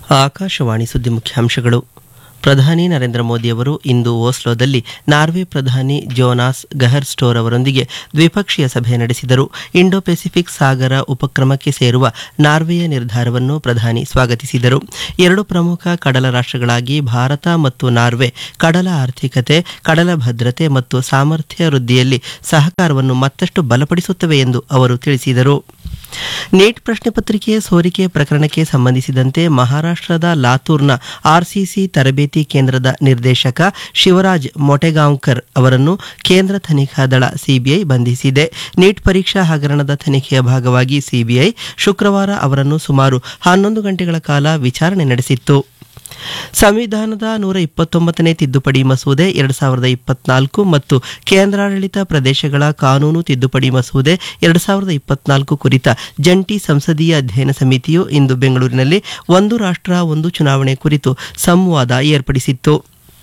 ಆಕಾಶವಾಣಿ ಸುದ್ದಿ ಮುಖ್ಯಾಂಶಗಳು ಪ್ರಧಾನಿ ನರೇಂದ್ರ ಮೋದಿಯವರು ಇಂದು ಓಸ್ಲೋದಲ್ಲಿ ನಾರ್ವೆ ಪ್ರಧಾನಿ ಜೋನಾಸ್ ಗಹರ್ ಸ್ಟೋರ್ ಅವರೊಂದಿಗೆ ದ್ವಿಪಕ್ಷೀಯ ಸಭೆ ನಡೆಸಿದರು ಇಂಡೋ ಪೆಸಿಫಿಕ್ ಸಾಗರ ಉಪಕ್ರಮಕ್ಕೆ ಸೇರುವ ನಾರ್ವೆಯ ನಿರ್ಧಾರವನ್ನು ಪ್ರಧಾನಿ ಸ್ವಾಗತಿಸಿದರು ಎರಡು ಪ್ರಮುಖ ಕಡಲ ರಾಷ್ಟ್ರಗಳಾಗಿ ಭಾರತ ಮತ್ತು ನಾರ್ವೆ ಕಡಲ ಆರ್ಥಿಕತೆ ಕಡಲ ಭದ್ರತೆ ಮತ್ತು ಸಾಮರ್ಥ್ಯ ವೃದ್ಧಿಯಲ್ಲಿ ಸಹಕಾರವನ್ನು ಮತ್ತಷ್ಟು ಬಲಪಡಿಸುತ್ತವೆ ಎಂದು ಅವರು ತಿಳಿಸಿದರು ನೀಟ್ ಪ್ರಶ್ನೆ ಪತ್ರಿಕೆ ಸೋರಿಕೆ ಪ್ರಕರಣಕ್ಕೆ ಸಂಬಂಧಿಸಿದಂತೆ ಮಹಾರಾಷ್ಟ್ರದ ಲಾತೂರ್ನ ಆರ್ಸಿಸಿ ತರಬೇತಿ ಕೇಂದ್ರದ ನಿರ್ದೇಶಕ ಶಿವರಾಜ್ ಮೊಟೆಗಾಂವ್ಕರ್ ಅವರನ್ನು ಕೇಂದ್ರ ತನಿಖಾ ದಳ ಸಿಬಿಐ ಬಂಧಿಸಿದೆ ನೀಟ್ ಪರೀಕ್ಷಾ ಹಗರಣದ ತನಿಖೆಯ ಭಾಗವಾಗಿ ಸಿಬಿಐ ಶುಕ್ರವಾರ ಅವರನ್ನು ಸುಮಾರು ಹನ್ನೊಂದು ಗಂಟೆಗಳ ಕಾಲ ವಿಚಾರಣೆ ನಡೆಸಿತ್ತು ಸಂವಿಧಾನದ ನೂರ ಇಪ್ಪತ್ತೊಂಬತ್ತನೇ ತಿದ್ದುಪಡಿ ಮಸೂದೆ ಎರಡು ಸಾವಿರದ ಇಪ್ಪತ್ನಾಲ್ಕು ಮತ್ತು ಕೇಂದ್ರಾಡಳಿತ ಪ್ರದೇಶಗಳ ಕಾನೂನು ತಿದ್ದುಪಡಿ ಮಸೂದೆ ಎರಡು ಸಾವಿರದ ಇಪ್ಪತ್ನಾಲ್ಕು ಕುರಿತ ಜಂಟಿ ಸಂಸದೀಯ ಅಧ್ಯಯನ ಸಮಿತಿಯು ಇಂದು ಬೆಂಗಳೂರಿನಲ್ಲಿ ಒಂದು ರಾಷ್ಟ್ರ ಒಂದು ಚುನಾವಣೆ ಕುರಿತು ಸಂವಾದ ಏರ್ಪಡಿಸಿತ್ತು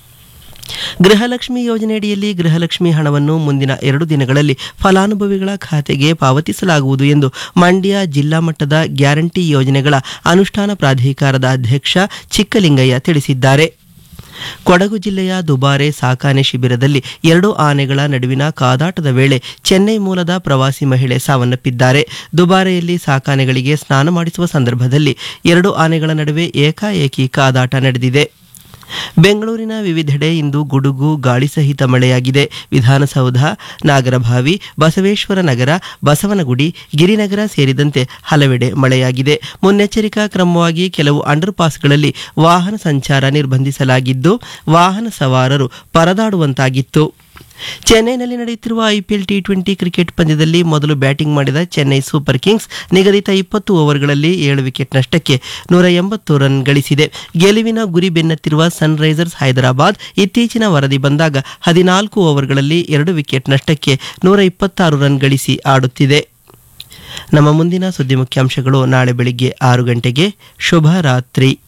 ಗೃಹಲಕ್ಷ್ಮಿ ಯೋಜನೆಯಡಿಯಲ್ಲಿ ಗೃಹಲಕ್ಷ್ಮಿ ಹಣವನ್ನು ಮುಂದಿನ ಎರಡು ದಿನಗಳಲ್ಲಿ ಫಲಾನುಭವಿಗಳ ಖಾತೆಗೆ ಪಾವತಿಸಲಾಗುವುದು ಎಂದು ಮಂಡ್ಯ ಜಿಲ್ಲಾ ಮಟ್ಟದ ಗ್ಯಾರಂಟಿ ಯೋಜನೆಗಳ ಅನುಷ್ಠಾನ ಪ್ರಾಧಿಕಾರದ ಅಧ್ಯಕ್ಷ ಚಿಕ್ಕಲಿಂಗಯ್ಯ ತಿಳಿಸಿದ್ದಾರೆ ಕೊಡಗು ಜಿಲ್ಲೆಯ ದುಬಾರೆ ಸಾಕಾನೆ ಶಿಬಿರದಲ್ಲಿ ಎರಡು ಆನೆಗಳ ನಡುವಿನ ಕಾದಾಟದ ವೇಳೆ ಚೆನ್ನೈ ಮೂಲದ ಪ್ರವಾಸಿ ಮಹಿಳೆ ಸಾವನ್ನಪ್ಪಿದ್ದಾರೆ ದುಬಾರೆಯಲ್ಲಿ ಸಾಕಾನೆಗಳಿಗೆ ಸ್ನಾನ ಮಾಡಿಸುವ ಸಂದರ್ಭದಲ್ಲಿ ಎರಡು ಆನೆಗಳ ನಡುವೆ ಏಕಾಏಕಿ ಕಾದಾಟ ನಡೆದಿದೆ ಬೆಂಗಳೂರಿನ ವಿವಿಧೆಡೆ ಇಂದು ಗುಡುಗು ಗಾಳಿ ಸಹಿತ ಮಳೆಯಾಗಿದೆ ವಿಧಾನಸೌಧ ನಾಗರಭಾವಿ ಬಸವೇಶ್ವರ ನಗರ ಬಸವನಗುಡಿ ಗಿರಿನಗರ ಸೇರಿದಂತೆ ಹಲವೆಡೆ ಮಳೆಯಾಗಿದೆ ಮುನ್ನೆಚ್ಚರಿಕಾ ಕ್ರಮವಾಗಿ ಕೆಲವು ಅಂಡರ್ ಪಾಸ್ಗಳಲ್ಲಿ ವಾಹನ ಸಂಚಾರ ನಿರ್ಬಂಧಿಸಲಾಗಿದ್ದು ವಾಹನ ಸವಾರರು ಪರದಾಡುವಂತಾಗಿತ್ತು ಚೆನ್ನೈನಲ್ಲಿ ನಡೆಯುತ್ತಿರುವ ಐಪಿಎಲ್ ಟಿ ಟ್ವೆಂಟಿ ಕ್ರಿಕೆಟ್ ಪಂದ್ಯದಲ್ಲಿ ಮೊದಲು ಬ್ಯಾಟಿಂಗ್ ಮಾಡಿದ ಚೆನ್ನೈ ಸೂಪರ್ ಕಿಂಗ್ಸ್ ನಿಗದಿತ ಇಪ್ಪತ್ತು ಓವರ್ಗಳಲ್ಲಿ ಏಳು ವಿಕೆಟ್ ನಷ್ಟಕ್ಕೆ ನೂರ ಎಂಬತ್ತು ರನ್ ಗಳಿಸಿದೆ ಗೆಲುವಿನ ಗುರಿ ಬೆನ್ನತ್ತಿರುವ ಸನ್ರೈಸರ್ಸ್ ಹೈದರಾಬಾದ್ ಇತ್ತೀಚಿನ ವರದಿ ಬಂದಾಗ ಹದಿನಾಲ್ಕು ಓವರ್ಗಳಲ್ಲಿ ಎರಡು ವಿಕೆಟ್ ನಷ್ಟಕ್ಕೆ ನೂರ ಇಪ್ಪತ್ತಾರು ರನ್ ಗಳಿಸಿ ಆಡುತ್ತಿದೆ ನಮ್ಮ ಮುಂದಿನ ಸುದ್ದಿ ಮುಖ್ಯಾಂಶಗಳು ನಾಳೆ ಬೆಳಿಗ್ಗೆ ಆರು ಗಂಟೆಗೆ ಶುಭ ರಾತ್ರಿ